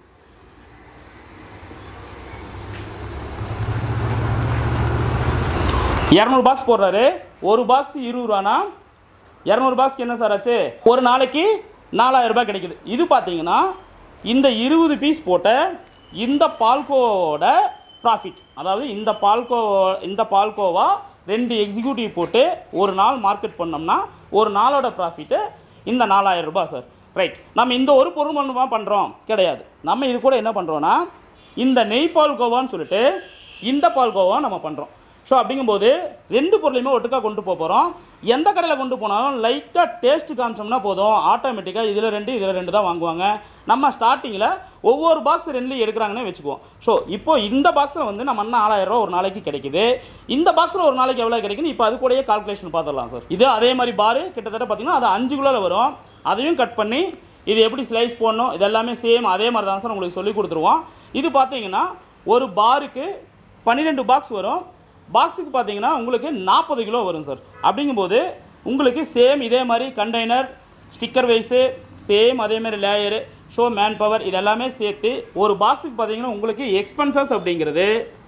இரநூறு பாக்ஸ் போடுறாரு ஒரு பாக்ஸ் இருபது ரூபானா இரநூறு பாக்ஸ்க்கு என்ன சார் ஆச்சு ஒரு நாளைக்கு நாலாயிரம் ரூபாய் கிடைக்குது இது பார்த்தீங்கன்னா இந்த இருபது பீஸ் போட்ட இந்த பால்கோவோட ப்ராஃபிட் அதாவது இந்த பால்கோ இந்த பால்கோவா ரெண்டு எக்ஸிக்யூட்டிவ் போட்டு ஒரு நாள் மார்க்கெட் பண்ணோம்னா ஒரு நாளோட ப்ராஃபிட்டு இந்த நாலாயிரம் ரூபாய் சார் ரைட் நம்ம இந்த ஒரு பொருள் மட்டுமா பண்ணுறோம் கிடையாது நம்ம இது கூட என்ன பண்ணுறோன்னா இந்த நெய் பால்கோவான்னு சொல்லிட்டு இந்த பால்கோவா நம்ம பண்ணுறோம் ஸோ அப்படிங்கும்போது ரெண்டு பொருளையுமே ஒட்டுக்கா கொண்டு போக போகிறோம் எந்த கடையில் கொண்டு போனாலும் லைட்டாக டேஸ்ட் காமிச்சோம்னா போதும் ஆட்டோமேட்டிக்காக இதில் ரெண்டு இதில் ரெண்டு தான் வாங்குவாங்க நம்ம ஸ்டார்டிங்கில் ஒவ்வொரு பாக்ஸ் ரெண்டுலையும் எடுக்கிறாங்கன்னே வச்சுக்குவோம் ஸோ இப்போ இந்த பாக்ஸில் வந்து நம்ம என்ன ஆறாயிரம் ரூபா ஒரு நாளைக்கு கிடைக்குது இந்த பாக்ஸில் ஒரு நாளைக்கு எவ்வளோ கிடைக்குன்னு இப்போ அது கூடயே கால்குலேஷன் பார்த்துடலாம் சார் இது அதே மாதிரி பாரு கிட்டத்தட்ட பார்த்தீங்கன்னா அது அஞ்சு கிலோவில் வரும் அதையும் கட் பண்ணி இது எப்படி ஸ்லைஸ் போடணும் இது எல்லாமே சேம் அதே மாதிரி தான் சார் உங்களுக்கு சொல்லி கொடுத்துருவோம் இது பார்த்தீங்கன்னா ஒரு பாருக்கு பன்னிரெண்டு பாக்ஸ் வரும் பாக்ஸுக்கு பார்த்தீங்கன்னா உங்களுக்கு நாற்பது கிலோ வரும் சார் அப்படிங்கும்போது உங்களுக்கு சேம் இதே மாதிரி கண்டெய்னர் ஸ்டிக்கர் வைஸு சேம் அதே மாதிரி லேயரு ஷோ மேன் பவர் இது எல்லாமே சேர்த்து ஒரு பாக்ஸுக்கு பார்த்தீங்கன்னா உங்களுக்கு எக்ஸ்பென்சஸ் அப்படிங்கிறது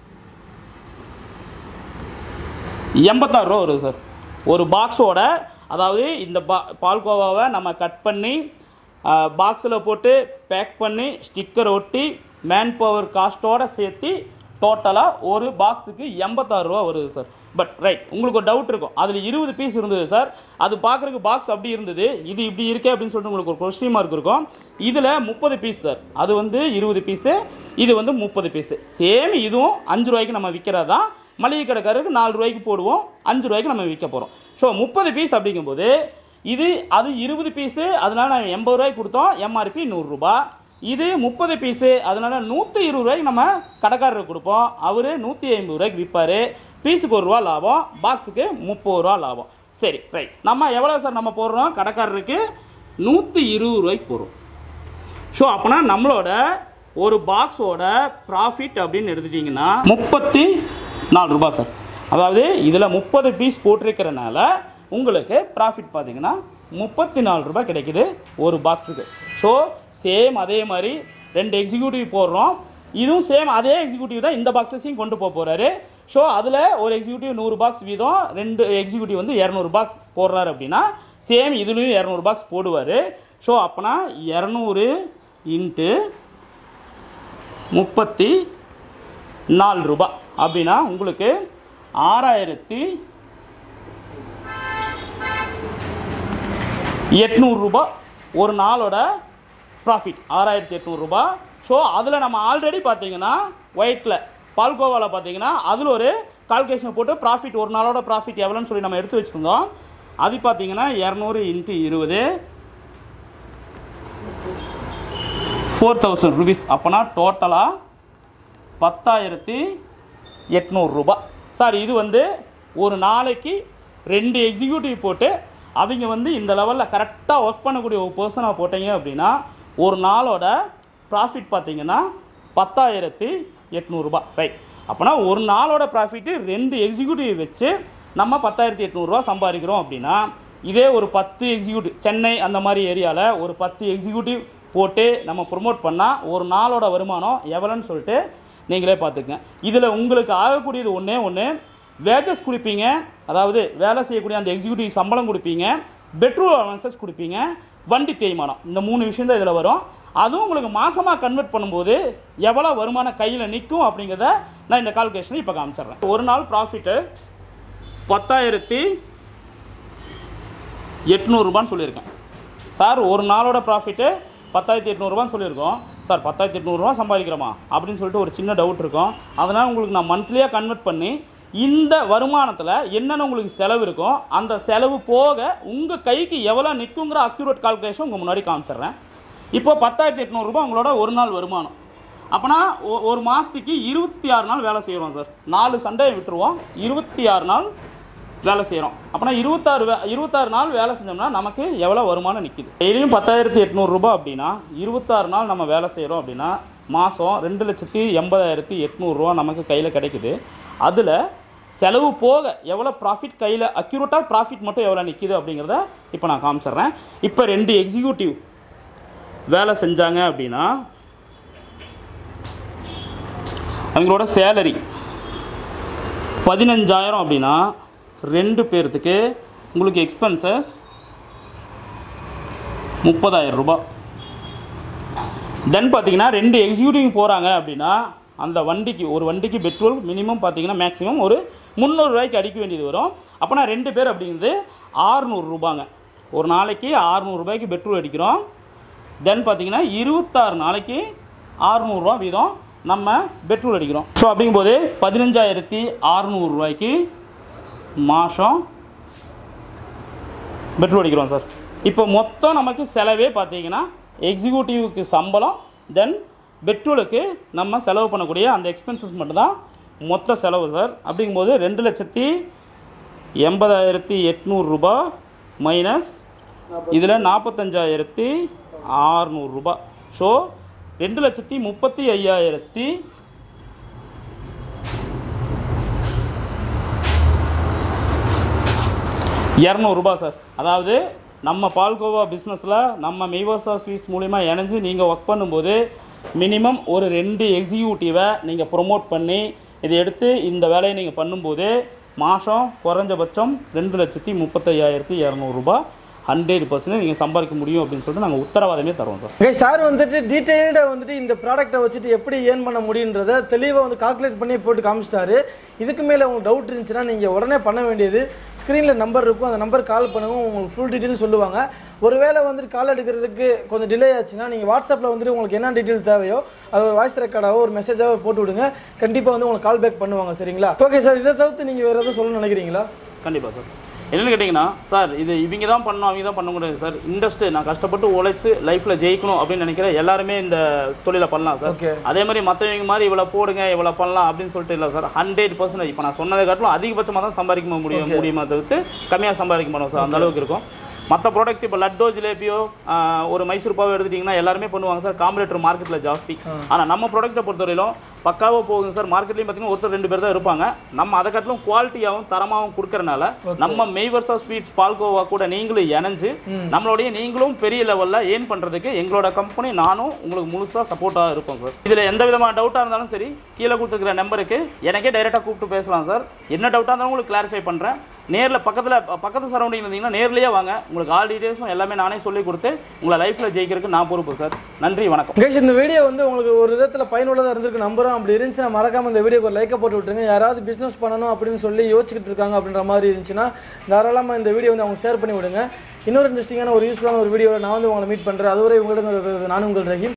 எண்பத்தாறு ரூபா வருது சார் ஒரு பாக்ஸோட அதாவது இந்த பா பால்கோவாவை நம்ம கட் பண்ணி பாக்ஸில் போட்டு பேக் பண்ணி ஸ்டிக்கர் ஒட்டி மேன் பவர் காஸ்ட்டோட சேர்த்து டோட்டலாக ஒரு பாக்ஸுக்கு எண்பத்தாறு ரூபா வருது சார் பட் ரைட் உங்களுக்கு ஒரு டவுட் இருக்கும் அதில் இருபது பீஸ் இருந்தது சார் அது பார்க்குறதுக்கு பாக்ஸ் அப்படி இருந்தது இது இப்படி இருக்கே அப்படின்னு சொல்லிட்டு உங்களுக்கு ஒரு கொஸ்டின் மார்க் இருக்கும் இதில் முப்பது பீஸ் சார் அது வந்து இருபது பீஸு இது வந்து முப்பது பீஸு சேம் இதுவும் அஞ்சு ரூபாய்க்கு நம்ம விற்கிறது தான் மளிகை கடைக்காரருக்கு நாலு ரூபாய்க்கு போடுவோம் அஞ்சு ரூபாய்க்கு நம்ம விற்க போகிறோம் ஸோ முப்பது பீஸ் அப்படிங்கும்போது இது அது இருபது பீஸு அதனால நான் எண்பது ரூபாய்க்கு கொடுத்தோம் எம்ஆர்பி நூறுரூபா இது முப்பது பீஸு அதனால நூற்றி இருபது ரூபாய்க்கு நம்ம கடைக்காரருக்கு கொடுப்போம் அவர் நூற்றி ஐம்பது ரூபாய்க்கு விற்பார் பீஸுக்கு ஒரு ரூபா லாபம் பாக்ஸுக்கு முப்பது ரூபா லாபம் சரி ரைட் நம்ம எவ்வளோ சார் நம்ம போடுறோம் கடைக்காரருக்கு நூற்றி இருபது ரூபாய்க்கு போடுறோம் ஸோ அப்போனா நம்மளோட ஒரு பாக்ஸோட ப்ராஃபிட் அப்படின்னு எடுத்துட்டிங்கன்னா முப்பத்தி நாலு ரூபாய் சார் அதாவது இதில் முப்பது பீஸ் போட்டிருக்கிறனால உங்களுக்கு ப்ராஃபிட் பார்த்தீங்கன்னா முப்பத்தி நாலு ரூபாய் கிடைக்குது ஒரு பாக்ஸுக்கு ஸோ சேம் அதே மாதிரி ரெண்டு எக்ஸிக்யூட்டிவ் போடுறோம் இதுவும் சேம் அதே எக்ஸிக்யூட்டிவ் தான் இந்த பாக்ஸஸையும் கொண்டு போக போகிறாரு ஸோ அதில் ஒரு எக்ஸிக்யூட்டிவ் நூறு பாக்ஸ் வீதம் ரெண்டு எக்ஸிக்யூட்டிவ் வந்து இரநூறு பாக்ஸ் போடுறாரு அப்படின்னா சேம் இதுலேயும் இரநூறு பாக்ஸ் போடுவார் ஸோ அப்போனா இரநூறு இன்ட்டு முப்பத்தி நாலு ரூபாய் அப்படின்னா உங்களுக்கு ஆறாயிரத்தி எட்நூறுரூபா ஒரு நாளோட ப்ராஃபிட் ஆறாயிரத்தி எட்நூறுரூபா ஸோ அதில் நம்ம ஆல்ரெடி பார்த்தீங்கன்னா ஒயிட்டில் பால்கோவாவில் பார்த்தீங்கன்னா அதில் ஒரு கால்குலேஷன் போட்டு ப்ராஃபிட் ஒரு நாளோட ப்ராஃபிட் எவ்வளோன்னு சொல்லி நம்ம எடுத்து வச்சுருந்தோம் அது பார்த்தீங்கன்னா இரநூறு இன்ட்டு இருபது ஃபோர் தௌசண்ட் ருபீஸ் அப்போனா டோட்டலாக பத்தாயிரத்தி எட்நூறுரூபா சார் இது வந்து ஒரு நாளைக்கு ரெண்டு எக்ஸிக்யூட்டிவ் போட்டு அவங்க வந்து இந்த லெவலில் கரெக்டாக ஒர்க் பண்ணக்கூடிய ஒரு பர்சனாக போட்டீங்க அப்படின்னா ஒரு நாளோட ப்ராஃபிட் பார்த்தீங்கன்னா பத்தாயிரத்தி எட்நூறுபா ரைட் அப்போனா ஒரு நாளோட ப்ராஃபிட்டு ரெண்டு எக்ஸிக்யூட்டிவ் வச்சு நம்ம பத்தாயிரத்தி எட்நூறுரூவா சம்பாதிக்கிறோம் அப்படின்னா இதே ஒரு பத்து எக்ஸிக்யூட்டிவ் சென்னை அந்த மாதிரி ஏரியாவில் ஒரு பத்து எக்ஸிக்யூட்டிவ் போட்டு நம்ம ப்ரொமோட் பண்ணால் ஒரு நாளோட வருமானம் எவ்வளோன்னு சொல்லிட்டு நீங்களே பார்த்துக்கங்க இதில் உங்களுக்கு ஆகக்கூடியது ஒன்றே ஒன்று வேஜஸ் கொடுப்பீங்க அதாவது வேலை செய்யக்கூடிய அந்த எக்ஸிக்யூட்டிவ் சம்பளம் கொடுப்பீங்க பெட்ரோல் அலவன்சஸ் கொடுப்பீங்க வண்டி தேய்மானம் இந்த மூணு விஷயம் தான் இதில் வரும் அதுவும் உங்களுக்கு மாசமாக கன்வெர்ட் பண்ணும்போது எவ்வளோ வருமானம் கையில் நிற்கும் அப்படிங்கிறத நான் இந்த கால்குலேஷனை இப்போ காமிச்சிடுறேன் ஒரு நாள் ப்ராஃபிட்டு பத்தாயிரத்தி எட்நூறுபான்னு சொல்லியிருக்கேன் சார் ஒரு நாளோட ப்ராஃபிட்டு பத்தாயிரத்தி எட்நூறுபான்னு சொல்லியிருக்கோம் சார் பத்தாயிரத்தி எட்நூறுபா சம்பாதிக்கிறோமா அப்படின்னு சொல்லிட்டு ஒரு சின்ன டவுட் இருக்கும் அதனால் உங்களுக்கு நான் மந்த்லியாக கன்வெர்ட் பண்ணி இந்த வருமானத்தில் என்னென்ன உங்களுக்கு செலவு இருக்கோ அந்த செலவு போக உங்கள் கைக்கு எவ்வளோ நிற்குங்கிற அக்யூரேட் கால்குலேஷன் உங்கள் முன்னாடி காமிச்சிடுறேன் இப்போ பத்தாயிரத்தி எட்நூறுபா உங்களோட ஒரு நாள் வருமானம் அப்போனா ஒ- ஒரு மாதத்துக்கு இருபத்தி ஆறு நாள் வேலை செய்கிறோம் சார் நாலு சண்டே விட்டுருவோம் இருபத்தி ஆறு நாள் வேலை செய்கிறோம் அப்போனா இருபத்தாறு வே இருபத்தாறு நாள் வேலை செஞ்சோம்னா நமக்கு எவ்வளோ வருமானம் நிற்கிது டெய்லியும் பத்தாயிரத்தி எட்நூறுரூபா அப்படின்னா இருபத்தாறு நாள் நம்ம வேலை செய்கிறோம் அப்படின்னா மாதம் ரெண்டு லட்சத்தி எண்பதாயிரத்தி எட்நூறுரூவா நமக்கு கையில் கிடைக்குது அதில் செலவு போக எவ்வளோ ப்ராஃபிட் கையில் அக்யூரேட்டாக ப்ராஃபிட் மட்டும் எவ்வளோ நிற்கிது அப்படிங்கிறத இப்போ நான் காமிச்சிடுறேன் இப்போ ரெண்டு எக்ஸிக்யூட்டிவ் வேலை செஞ்சாங்க அப்படின்னா அவங்களோட சேலரி பதினஞ்சாயிரம் அப்படின்னா ரெண்டு பேர்த்துக்கு உங்களுக்கு எக்ஸ்பென்சஸ் முப்பதாயிரம் ரூபாய் தென் பார்த்தீங்கன்னா ரெண்டு எக்ஸிக்யூட்டிவ் போகிறாங்க அப்படின்னா அந்த வண்டிக்கு ஒரு வண்டிக்கு பெட்ரோல் மினிமம் பார்த்தீங்கன்னா மேக்ஸிமம் ஒரு முந்நூறுரூவாய்க்கு அடிக்க வேண்டியது வரும் அப்போனா ரெண்டு பேர் அப்படிங்கிறது ஆறுநூறு ரூபாங்க ஒரு நாளைக்கு ஆறுநூறுபாய்க்கு பெட்ரோல் அடிக்கிறோம் தென் பார்த்தீங்கன்னா இருபத்தாறு நாளைக்கு ஆறுநூறுரூவா வீதம் நம்ம பெட்ரோல் அடிக்கிறோம் ஸோ அப்படிங்கும்போது பதினஞ்சாயிரத்தி அறுநூறுவாய்க்கு மாதம் பெட்ரோல் அடிக்கிறோம் சார் இப்போ மொத்தம் நமக்கு செலவே பார்த்தீங்கன்னா எக்ஸிக்யூட்டிவ்க்கு சம்பளம் தென் பெட்ரோலுக்கு நம்ம செலவு பண்ணக்கூடிய அந்த எக்ஸ்பென்சஸ் மட்டும்தான் மொத்த செலவு சார் அப்படிங்கும்போது ரெண்டு லட்சத்தி எண்பதாயிரத்தி எட்நூறுரூபா மைனஸ் இதில் நாற்பத்தஞ்சாயிரத்தி ஆறுநூறுரூபா ஸோ ரெண்டு லட்சத்தி முப்பத்தி ஐயாயிரத்தி இரநூறுபா சார் அதாவது நம்ம பால்கோவா பிஸ்னஸில் நம்ம மெய்வர்சா ஸ்வீட்ஸ் மூலிமா இணைஞ்சு நீங்கள் ஒர்க் பண்ணும்போது மினிமம் ஒரு ரெண்டு எக்ஸிக்யூட்டிவை நீங்கள் ப்ரொமோட் பண்ணி இதை எடுத்து இந்த வேலையை நீங்கள் பண்ணும்போது மாதம் குறைஞ்சபட்சம் ரெண்டு லட்சத்தி முப்பத்தையாயிரத்தி இரநூறுபா ஹண்ட்ரட் பர்சன்ட் நீங்கள் சம்பாதிக்க முடியும் அப்படின்னு சொல்லிட்டு நாங்கள் உத்தரவாதமே தரோம் சார் ஓகே சார் வந்துட்டு டீட்டெயில்டாக வந்துட்டு இந்த ப்ராடக்ட்டை வச்சுட்டு எப்படி ஏர்ன் பண்ண முடியுன்றத தெளிவாக வந்து கால்குலேட் பண்ணி போட்டு காமிச்சிட்டாரு இதுக்கு மேலே உங்களுக்கு டவுட் இருந்துச்சுன்னா நீங்கள் உடனே பண்ண வேண்டியது ஸ்க்ரீனில் நம்பர் இருக்கும் அந்த நம்பர் கால் பண்ணுங்க உங்களுக்கு ஃபுல் டீட்டெயில் சொல்லுவாங்க ஒருவேளை வந்துட்டு கால் எடுக்கிறதுக்கு கொஞ்சம் டிலே ஆச்சுன்னா நீங்கள் வாட்ஸ்அப்பில் வந்துட்டு உங்களுக்கு என்ன டீட்டெயில் தேவையோ அது ஒரு வாய்ஸ் ரெக்கார்டாவோ ஒரு மெசேஜாவோ போட்டு விடுங்க கண்டிப்பாக வந்து உங்களுக்கு கால் பேக் பண்ணுவாங்க சரிங்களா ஓகே சார் இதை தவிர்த்து நீங்கள் வேறு எதுவும் சொல்லணும்னு நினைக்கிறீங்களா கண்டிப்பாக சார் என்னென்னு கேட்டிங்கன்னா சார் இது இவங்க தான் பண்ணணும் அவங்க தான் பண்ண முடியாது சார் இண்டஸ்ட்ரி நான் கஷ்டப்பட்டு உழைச்சு லைஃப்பில் ஜெயிக்கணும் அப்படின்னு நினைக்கிற எல்லாருமே இந்த தொழிலை பண்ணலாம் சார் Okay. அதே மாதிரி மற்றவங்க மாதிரி இவ்வளோ போடுங்க இவ்வளோ பண்ணலாம் அப்படின்னு சொல்லிட்டு இல்லை சார் ஹண்ட்ரட் பர்சன்ட் இப்போ நான் சொன்னதை காட்டிலும் அதிகபட்சமாக தான் சம்பாதிக்க முடியும் முடியுமா தவிர்த்து கம்மியாக சம்பாதிக்க மாட்டோம் சார் அந்த அளவுக்கு இருக்கும் மற்ற ப்ராடக்ட் இப்போ லட்டோ ஜிலேபியோ ஆஹ், ஒரு மைசூர் பாவோ எடுத்துட்டிங்கன்னா எல்லாருமே பண்ணுவாங்க சார் காம்பரேட்டர் மார்க்கெட்டில் ஜாஸ்தி ஆனால் நம்ம ப்ராடக்ட்டை பொறுத்தவரையிலும் பக்காவாக போகுது சார் மார்க்கெட்லேயும் பார்த்தீங்கன்னா ஒருத்தர் ரெண்டு பேர் தான் இருப்பாங்க நம்ம அதை காட்டிலும் குவாலிட்டியாகவும் தரமாகவும் கொடுக்கறனால நம்ம மெய்வர்சா ஸ்வீட்ஸ் பால்கோவா கூட நீங்களும் இணைஞ்சு நம்மளுடைய நீங்களும் பெரிய லெவலில் ஏர்ன் பண்ணுறதுக்கு எங்களோட கம்பெனி நானும் உங்களுக்கு முழுசாக சப்போர்ட்டாக இருப்போம் சார் இதில் எந்த விதமான டவுட்டாக இருந்தாலும் சரி கீழே கொடுத்துருக்கிற நம்பருக்கு எனக்கே டைரெக்டாக கூப்பிட்டு பேசலாம் சார் என்ன டவுட்டாக இருந்தாலும் உங்களுக்கு கிளாரிஃபை பண்ணுறேன் நேரில் பக்கத்தில் பக்கத்து சரௌண்டிங் இருந்தீங்கன்னா நேர்லேயே வாங்க உங்களுக்கு ஆல் டீட்டெயில்ஸும் எல்லாமே நானே சொல்லி கொடுத்து உங்களை லைஃப்பில் ஜெயிக்கிறதுக்கு நான் பொறுப்பு சார் நன்றி வணக்கம் கைஸ் இந்த வீடியோ வந்து உங்களுக்கு ஒரு விதத்தில் பயனுள்ளதாக இருந்திருக்கு நம்புறோம் அப்படி இருந்துச்சுன்னா மறக்காம இந்த வீடியோக்கு ஒரு லைக்கை போட்டு விட்டுருங்க யாராவது பிஸ்னஸ் பண்ணணும் அப்படின்னு சொல்லி யோசிச்சுக்கிட்டு இருக்காங்க அப்படின்ற மாதிரி இருந்துச்சுன்னா தாராளமாக இந்த வீடியோ வந்து அவங்க ஷேர் பண்ணி விடுங்க இன்னொரு இன்ட்ரெஸ்டிங்கான ஒரு யூஸ்ஃபுல்லான ஒரு வீடியோவில் நான் வந்து உங்களை மீட் பண்ணுறேன் அதுவரை உங்களிடம் நானும் உங்கள் ரஹீம்